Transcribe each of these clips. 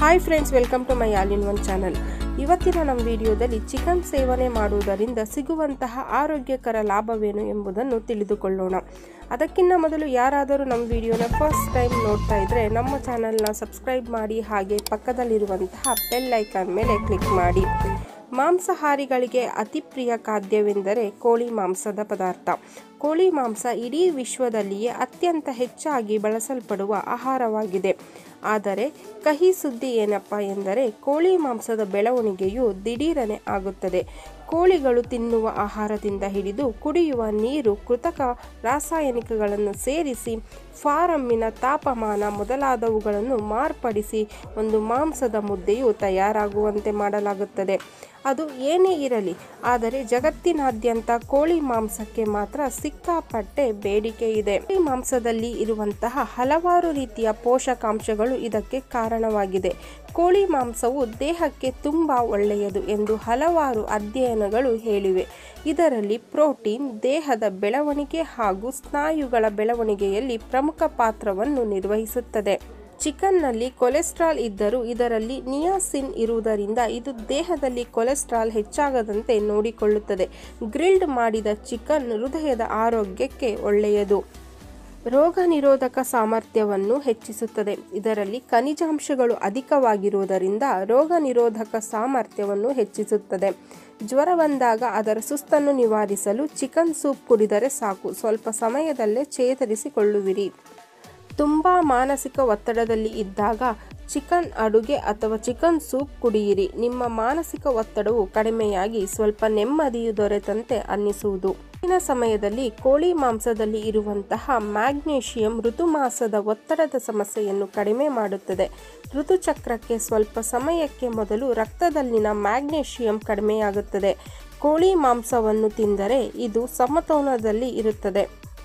hi friends welcome to my all in one channel ಇವತ್ತಿನ ನಮ್ಮ ವಿಡಿಯೋದಲ್ಲಿ ಚಿಕನ್ ಸೇವನೆ ಮಾಡುವುದರಿಂದ ಸಿಗುವಂತಹ ಆರೋಗ್ಯಕರ ಲಾಭವೇನು ಎಂಬುದನ್ನು ತಿಳಿದುಕೊಳ್ಳೋಣ ಅದಕ್ಕಿಂತ ಮೊದಲು ಯಾರಾದರೂ ನಮ್ಮ ವಿಡಿಯೋನ ಫಸ್ಟ್ ಟೈಮ್ ನೋಡ್ತಾ ಇದ್ದರೆ ನಮ್ಮ ಚಾನಲ್ನ ಸಬ್ಸ್ಕ್ರೈಬ್ ಮಾಡಿ ಹಾಗೆ ಪಕ್ಕದಲ್ಲಿರುವಂತಹ ಬೆಲ್ ಐಕಾನ್ ಮೇಲೆ ಕ್ಲಿಕ್ ಮಾಡಿ ಮಾಂಸಾಹಾರಿಗಳಿಗೆ ಅತಿ ಪ್ರಿಯ ಖಾದ್ಯವೆಂದರೆ ಕೋಳಿ ಮಾಂಸದ ಪದಾರ್ಥ ಕೋಳಿ ಮಾಂಸ ಇಡೀ ವಿಶ್ವದಲ್ಲಿಯೇ ಅತ್ಯಂತ ಹೆಚ್ಚಾಗಿ ಬಳಸಲ್ಪಡುವ ಆಹಾರವಾಗಿದೆ ಆದರೆ ಕಹಿ ಸುದ್ದಿ ಏನಪ್ಪ ಎಂದರೆ ಕೋಳಿ ಮಾಂಸದ ಬೆಳವಣಿಗೆಯು ದಿಢೀರನೆ ಆಗುತ್ತದೆ ಕೋಳಿಗಳು ತಿನ್ನುವ ಆಹಾರದಿಂದ ಹಿಡಿದು ಕುಡಿಯುವ ನೀರು ಕೃತಕ ರಾಸಾಯನಿಕಗಳನ್ನು ಸೇರಿಸಿ ಫಾರಮ್ಮಿನ ತಾಪಮಾನ ಮೊದಲಾದವುಗಳನ್ನು ಮಾರ್ಪಡಿಸಿ ಒಂದು ಮಾಂಸದ ಮುದ್ದೆಯು ತಯಾರಾಗುವಂತೆ ಮಾಡಲಾಗುತ್ತದೆ ಅದು ಏನೇ ಇರಲಿ ಆದರೆ ಜಗತ್ತಿನಾದ್ಯಂತ ಕೋಳಿ ಮಾಂಸಕ್ಕೆ ಮಾತ್ರ ಸಿಕ್ಕಾಪಟ್ಟೆ ಬೇಡಿಕೆ ಇದೆ ಕೋಳಿ ಮಾಂಸದಲ್ಲಿ ಇರುವಂತಹ ಹಲವಾರು ರೀತಿಯ ಪೋಷಕಾಂಶಗಳು ಇದಕ್ಕೆ ಕಾರಣವಾಗಿದೆ ಕೋಳಿ ಮಾಂಸವು ದೇಹಕ್ಕೆ ತುಂಬ ಒಳ್ಳೆಯದು ಎಂದು ಹಲವಾರು ಅಧ್ಯಯನಗಳು ಹೇಳಿವೆ ಇದರಲ್ಲಿ ಪ್ರೋಟೀನ್ ದೇಹದ ಬೆಳವಣಿಗೆ ಹಾಗೂ ಸ್ನಾಯುಗಳ ಬೆಳವಣಿಗೆಯಲ್ಲಿ ಪ್ರಮುಖ ಪಾತ್ರವನ್ನು ನಿರ್ವಹಿಸುತ್ತದೆ ಚಿಕನ್ನಲ್ಲಿ ಕೊಲೆಸ್ಟ್ರಾಲ್ ಇದ್ದರೂ ಇದರಲ್ಲಿ ನಿಯಾಸಿನ್ ಇರುವುದರಿಂದ ಇದು ದೇಹದಲ್ಲಿ ಕೊಲೆಸ್ಟ್ರಾಲ್ ಹೆಚ್ಚಾಗದಂತೆ ನೋಡಿಕೊಳ್ಳುತ್ತದೆ ಗ್ರಿಲ್ಡ್ ಮಾಡಿದ ಚಿಕನ್ ಹೃದಯದ ಆರೋಗ್ಯಕ್ಕೆ ಒಳ್ಳೆಯದು ರೋಗ ನಿರೋಧಕ ಸಾಮರ್ಥ್ಯವನ್ನು ಹೆಚ್ಚಿಸುತ್ತದೆ ಇದರಲ್ಲಿ ಖನಿಜಾಂಶಗಳು ಅಧಿಕವಾಗಿರುವುದರಿಂದ ರೋಗ ನಿರೋಧಕ ಸಾಮರ್ಥ್ಯವನ್ನು ಹೆಚ್ಚಿಸುತ್ತದೆ ಜ್ವರ ಬಂದಾಗ ಅದರ ಸುಸ್ತನ್ನು ನಿವಾರಿಸಲು ಚಿಕನ್ ಸೂಪ್ ಕುಡಿದರೆ ಸಾಕು ಸ್ವಲ್ಪ ಸಮಯದಲ್ಲೇ ಚೇತರಿಸಿಕೊಳ್ಳುವಿರಿ ತುಂಬ ಮಾನಸಿಕ ಒತ್ತಡದಲ್ಲಿ ಇದ್ದಾಗ ಚಿಕನ್ ಅಡುಗೆ ಅಥವಾ ಚಿಕನ್ ಸೂಪ್ ಕುಡಿಯಿರಿ ನಿಮ್ಮ ಮಾನಸಿಕ ಒತ್ತಡವು ಕಡಿಮೆಯಾಗಿ ಸ್ವಲ್ಪ ನೆಮ್ಮದಿಯು ದೊರೆತಂತೆ ಅನ್ನಿಸುವುದು ಇನ್ನ ಸಮಯದಲ್ಲಿ ಕೋಳಿ ಮಾಂಸದಲ್ಲಿ ಇರುವಂತಹ ಮ್ಯಾಗ್ನೇಷಿಯಂ ಋತುಮಾಸದ ಒತ್ತಡದ ಸಮಸ್ಯೆಯನ್ನು ಕಡಿಮೆ ಮಾಡುತ್ತದೆ ಋತುಚಕ್ರಕ್ಕೆ ಸ್ವಲ್ಪ ಸಮಯಕ್ಕೆ ಮೊದಲು ರಕ್ತದಲ್ಲಿನ ಮ್ಯಾಗ್ನೇಷಿಯಂ ಕಡಿಮೆಯಾಗುತ್ತದೆ ಕೋಳಿ ಮಾಂಸವನ್ನು ತಿಂದರೆ ಇದು ಸಮತೋಲನದಲ್ಲಿ ಇರುತ್ತದೆ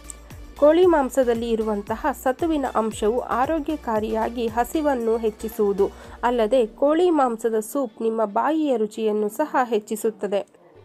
ಕೋಳಿ ಮಾಂಸದಲ್ಲಿ ಇರುವಂತಹ ಸತುವಿನ ಅಂಶವು ಆರೋಗ್ಯಕಾರಿಯಾಗಿ ಹಸಿವನ್ನು ಹೆಚ್ಚಿಸುವುದು ಅಲ್ಲದೆ ಕೋಳಿ ಮಾಂಸದ ಸೂಪ್ ನಿಮ್ಮ ಬಾಯಿಯ ರುಚಿಯನ್ನು ಸಹ ಹೆಚ್ಚಿಸುತ್ತದೆ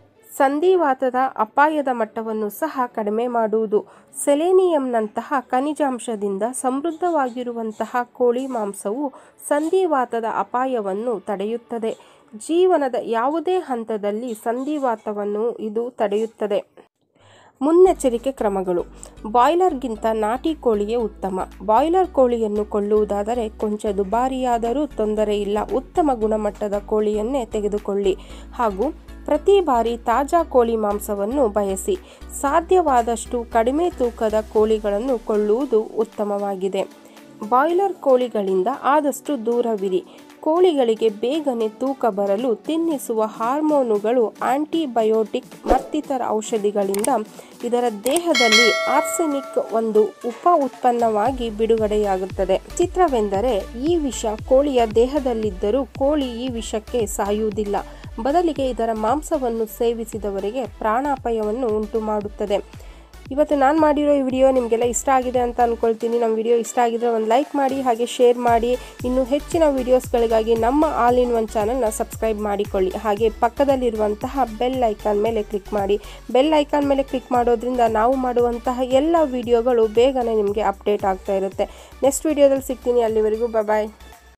ಸಂಧಿವಾತದ ಅಪಾಯದ ಮಟ್ಟವನ್ನು ಸಹ ಕಡಿಮೆ ಮಾಡುವುದು ಸೆಲೆನಿಯಂನಂತಹ ಖನಿಜಾಂಶದಿಂದ ಸಮೃದ್ಧವಾಗಿರುವಂತಹ ಕೋಳಿ ಮಾಂಸವು ಸಂಧಿವಾತದ ಅಪಾಯವನ್ನು ತಡೆಯುತ್ತದೆ ಜೀವನದ ಯಾವುದೇ ಹಂತದಲ್ಲಿ ಸಂಧಿವಾತವನ್ನು ಇದು ತಡೆಯುತ್ತದೆ ಮುನ್ನೆಚ್ಚರಿಕೆ ಕ್ರಮಗಳು ಬಾಯ್ಲರ್ಗಿಂತ ನಾಟಿ ಕೋಳಿಯೇ ಉತ್ತಮ ಬಾಯ್ಲರ್ ಕೋಳಿಯನ್ನು ಕೊಳ್ಳುವುದಾದರೆ ಕೊಂಚ ದುಬಾರಿಯಾದರೂ ತೊಂದರೆ ಇಲ್ಲ ಉತ್ತಮ ಗುಣಮಟ್ಟದ ಕೋಳಿಯನ್ನೇ ತೆಗೆದುಕೊಳ್ಳಿ ಹಾಗೂ ಪ್ರತಿ ಬಾರಿ ತಾಜಾ ಕೋಳಿ ಮಾಂಸವನ್ನು ಬಯಸಿ ಸಾಧ್ಯವಾದಷ್ಟು ಕಡಿಮೆ ತೂಕದ ಕೋಳಿಗಳನ್ನು ಕೊಳ್ಳುವುದು ಉತ್ತಮವಾಗಿದೆ ಬಾಯ್ಲರ್ ಕೋಳಿಗಳಿಂದ ಆದಷ್ಟು ದೂರವಿರಿ ಕೋಳಿಗಳಿಗೆ ಬೇಗನೆ ತೂಕ ಬರಲು ತಿನ್ನಿಸುವ ಹಾರ್ಮೋನುಗಳು ಆಂಟಿಬಯೋಟಿಕ್ ಮತ್ತಿತರ ಔಷಧಿಗಳಿಂದ ಇದರ ದೇಹದಲ್ಲಿ ಆರ್ಸೆನಿಕ್ ಒಂದು ಉಪ ಉತ್ಪನ್ನವಾಗಿ ಬಿಡುಗಡೆಯಾಗುತ್ತದೆ ಚಿತ್ರವೆಂದರೆ ಈ ವಿಷ ಕೋಳಿಯ ದೇಹದಲ್ಲಿದ್ದರೂ ಕೋಳಿ ಈ ವಿಷಕ್ಕೆ ಸಾಯುವುದಿಲ್ಲ ಬದಲಿಗೆ ಇದರ ಮಾಂಸವನ್ನು ಸೇವಿಸಿದವರಿಗೆ ಪ್ರಾಣಾಪಾಯವನ್ನು ಉಂಟು ಮಾಡುತ್ತದೆ ಇವತ್ತು ನಾನು ಮಾಡಿರೋ ಈ ವಿಡಿಯೋ ನಿಮಗೆಲ್ಲ ಇಷ್ಟ ಆಗಿದೆ ಅಂತ ಅಂದ್ಕೊಳ್ತೀನಿ ನಮ್ಮ ವಿಡಿಯೋ ಇಷ್ಟ ಆಗಿದ್ರೆ ಒಂದು ಲೈಕ್ ಮಾಡಿ ಹಾಗೆ ಶೇರ್ ಮಾಡಿ ಇನ್ನು ಹೆಚ್ಚಿನ ವಿಡಿಯೋಸ್ಗಳಿಗಾಗಿ ನಮ್ಮ ಆಲ್ ಇನ್ ಒನ್ ಚಾನಲ್ನ ಸಬ್ಸ್ಕ್ರೈಬ್ ಮಾಡಿಕೊಳ್ಳಿ ಹಾಗೆ ಪಕ್ಕದಲ್ಲಿರುವಂತಹ ಬೆಲ್ ಐಕಾನ್ ಮೇಲೆ ಕ್ಲಿಕ್ ಮಾಡಿ ಬೆಲ್ ಐಕಾನ್ ಮೇಲೆ ಕ್ಲಿಕ್ ಮಾಡೋದ್ರಿಂದ ನಾವು ಮಾಡುವಂತಹ ಎಲ್ಲ ವಿಡಿಯೋಗಳು ಬೇಗನೆ ನಿಮಗೆ ಅಪ್ಡೇಟ್ ಆಗ್ತಾ ಇರುತ್ತೆ ನೆಕ್ಸ್ಟ್ ವಿಡಿಯೋದಲ್ಲಿ ಸಿಗ್ತೀನಿ ಅಲ್ಲಿವರೆಗೂ ಬಾಯ್